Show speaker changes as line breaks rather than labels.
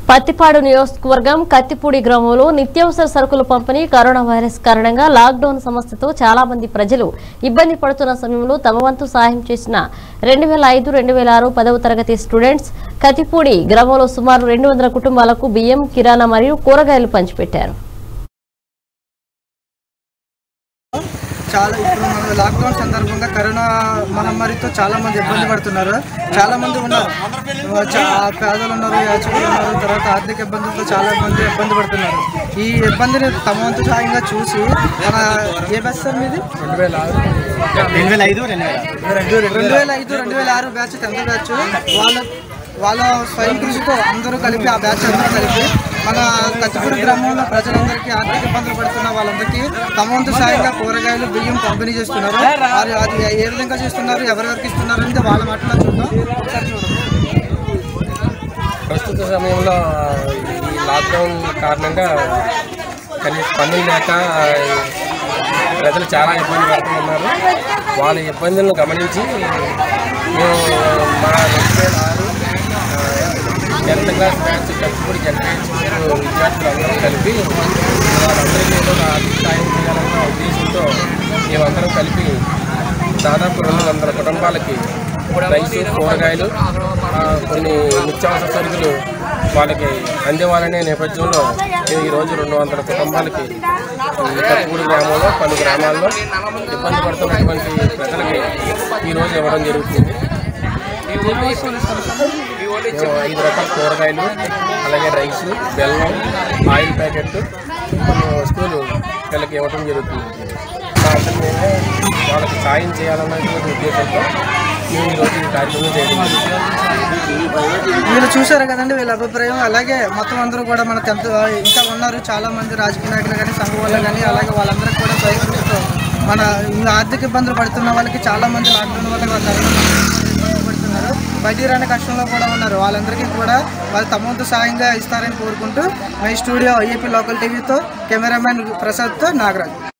పత్తిపాడు నియోజకవర్గం కత్తిపూడి గ్రామంలో నిత్యావసర సరుకుల పంపిణీ కరోనా వైరస్ కారణంగా లాక్డౌన్ సమస్యతో చాలా మంది ప్రజలు ఇబ్బంది పడుతున్న సమయంలో తమ వంతు సాయం చేసిన రెండు వేల ఐదు రెండు వేల ఆరు పదవ తరగతి స్టూడెంట్స్ కత్తిపూడి గ్రామంలో సుమారు రెండు వందల కుటుంబాలకు బియ్యం కిరాణా మరియు కూరగాయలు పంచిపెట్టారు
చాలా ఇప్పుడు మన లాక్డౌన్ సందర్భంగా కరోనా మహమ్మారితో చాలా మంది ఇబ్బంది పడుతున్నారు చాలా మంది ఉన్నారు చా- పేదలు ఉన్నారు యాచకులు ఉన్నారు తర్వాత ఆర్థిక ఇబ్బందులతో చాలా మంది ఇబ్బంది పడుతున్నారు ఈ ఇబ్బందిని తమ వంతు సాయంగా చూసి మన ఏ బస్ సార్ మీది
రెండు వేల ఐదు రెండు వేల
రెండు వేల ఐదు రెండు వేల ఆరు బ్యాచ్ టెన్త్ బ్యాచ్ వాళ్ళ వాళ్ళ స్వయం కృషితో అందరూ కలిపి ఆ బ్యాచ్ అందరూ కలిపి మన కచ్చిపూడి గ్రామంలో ప్రజలందరికీ ఆర్థిక ఇబ్బందులు పడుతున్న వాళ్ళందరికీ తమ వంతు సాయంగా కూరగాయలు బియ్యం పంపిణీ చేస్తున్నారు వారు అది ఏ విధంగా చేస్తున్నారు ఎవరెవరికి ఇస్తున్నారు అనేది వాళ్ళ మాటలో చూద్దాం ఒకసారి చూడండి
ప్రస్తుత సమయంలో ఈ లాక్డౌన్ కారణంగా కనీస పనులు లేక ప్రజలు చాలా ఇబ్బంది పడుతున్నారు వాళ్ళ ఇబ్బందులను గమనించి మేము మా రెండు వేల ఆరు tenth class batch Kachchipudi ZPH విద్యార్థులందరూ కలిపి వాళ్ళందరికీ ఏదో ఒక ఆర్థిక సాయం చేయాలన్న ఉద్దేశంతో మేమందరం కలిపి దాదాపు రెండు వందల కుటుంబాలకి రైస్ కూరగాయలు ఆ, కొన్ని నిత్యావసర సరుకులు వాళ్ళకి అందేవాలనే నేపథ్యంలో మేము ఈరోజు రెండు వందల కుటుంబాలకి ఈ కత్తిపూడి గ్రామంలో పలు గ్రామాల్లో ఇబ్బంది పడుతున్నటువంటి ప్రజలకి ఈరోజు ఇవ్వడం జరుగుతుంది మేము ఐదు రకాల కూరగాయలు అలాగే రైస్ బెల్లం ఆయిల్ ప్యాకెట్ కొన్ని వస్తువులు వీళ్ళకి ఇవ్వడం జరుగుతుంది మా అందరి మీదే వాళ్ళకి సాయం చేయాలన్నటువంటి ఉద్దేశంతో మేము ఈరోజు ఈ కార్యక్రమం చేయడం జరిగింది
వీళ్ళు చూశారు కదండి వీళ్ళ అభిప్రాయం అలాగే మొత్తం అందరూ కూడా మన టెన్త్ ఇంకా ఉన్నారు చాలా మంది రాజకీయ నాయకులు కానీ సంఘం వాళ్ళు కానీ అలాగే వాళ్ళందరికీ కూడా స్వయం కృషితో మన ఈ ఆర్థిక ఇబ్బందులు పడుతున్న వాళ్ళకి చాలా మంది లాక్డౌన్ వల్ల వాళ్ళ కరోనా ఇబ్బందులు పడుతున్నారు బయటికి రాని కష్టంలో కూడా ఉన్నారు వాళ్ళందరికీ కూడా వాళ్ళు తమ వంతు సాయంగా ఇస్తారని కోరుకుంటూ మై స్టూడియో ఐఏపీ లోకల్ టీవీతో కెమెరామ్యాన్ ప్రసాద్తో నాగరాజ్